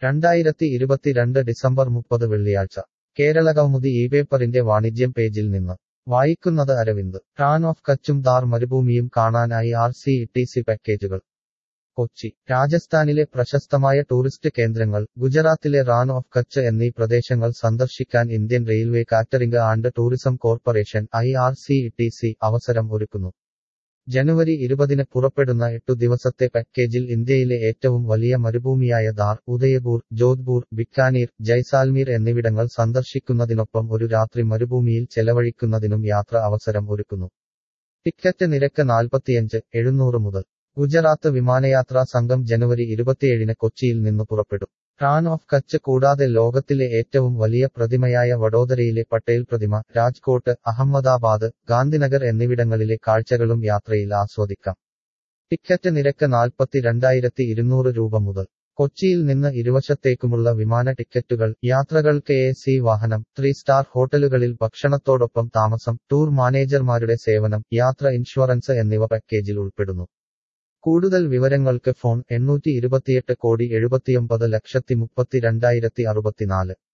രണ്ടായിരത്തി ഇരുപത്തിരണ്ട് ഡിസംബർ മുപ്പത് വെള്ളിയാഴ്ച കേരളകൗമുദി ഈ പേപ്പറിന്റെ വാണിജ്യം പേജിൽ നിന്ന് വായിക്കുന്നത് അരവിന്ദ് റാൻ ഓഫ് കച്ചും ദാർ മരുഭൂമിയും കാണാനായി ആർ സി ടി സി പാക്കേജുകൾ കൊച്ചി രാജസ്ഥാനിലെ പ്രശസ്തമായ ടൂറിസ്റ്റ് കേന്ദ്രങ്ങൾ ഗുജറാത്തിലെ റാൻ ഓഫ് കച്ച് എന്നീ പ്രദേശങ്ങൾ സന്ദർശിക്കാൻ Indian railway catering and tourism corporation I R C T C അവസരം ഒരുക്കുന്നു ജനുവരി ഇരുപതിന് പുറപ്പെടുന്ന എട്ടു ദിവസത്തെ പാക്കേജിൽ ഇന്ത്യയിലെ ഏറ്റവും വലിയ മരുഭൂമിയായ ധാർ ഉദയപൂർ ജോധ്പൂർ ബിക്കാനീർ ജയ്സാൽമീർ എന്നിവിടങ്ങൾ സന്ദർശിക്കുന്നതിനൊപ്പം ഒരു രാത്രി മരുഭൂമിയിൽ ചെലവഴിക്കുന്നതിനും യാത്ര അവസരം ഒരുക്കുന്നു ടിക്കറ്റ് നിരക്ക് നാൽപ്പത്തിയഞ്ച് എഴുന്നൂറ് മുതൽ ഗുജറാത്ത് വിമാനയാത്രാ സംഘം ജനുവരി ഇരുപത്തിയേഴിന് കൊച്ചിയിൽ നിന്ന് പുറപ്പെടും റാൻ ഓഫ് കച്ച് കൂടാതെ ലോകത്തിലെ ഏറ്റവും വലിയ പ്രതിമയായ വഡോദരയിലെ പട്ടേൽ പ്രതിമ രാജ്കോട്ട് അഹമ്മദാബാദ് ഗാന്ധിനഗർ എന്നിവിടങ്ങളിലെ കാഴ്ചകളും യാത്രയിൽ ആസ്വദിക്കാം ടിക്കറ്റ് നിരക്ക് നാൽപ്പത്തി രണ്ടായിരത്തി ഇരുന്നൂറ് രൂപ മുതൽ കൊച്ചിയിൽ നിന്ന് ഇരുവശത്തേക്കുമുള്ള വിമാന ടിക്കറ്റുകൾ യാത്രകൾക്ക് എ സി വാഹനം ത്രീ സ്റ്റാർ ഹോട്ടലുകളിൽ ഭക്ഷണത്തോടൊപ്പം താമസം ടൂർ മാനേജർമാരുടെ സേവനം യാത്ര ഇൻഷുറൻസ് എന്നിവ പാക്കേജിൽ ഉൾപ്പെടുന്നു കൂടുതൽ വിവരങ്ങൾക്ക് ഫോൺ എണ്ണൂറ്റി ഇരുപത്തിയെട്ട് കോടി എഴുപത്തിയൊമ്പത് ലക്ഷത്തി മുപ്പത്തി രണ്ടായിരത്തി അറുപത്തിനാല്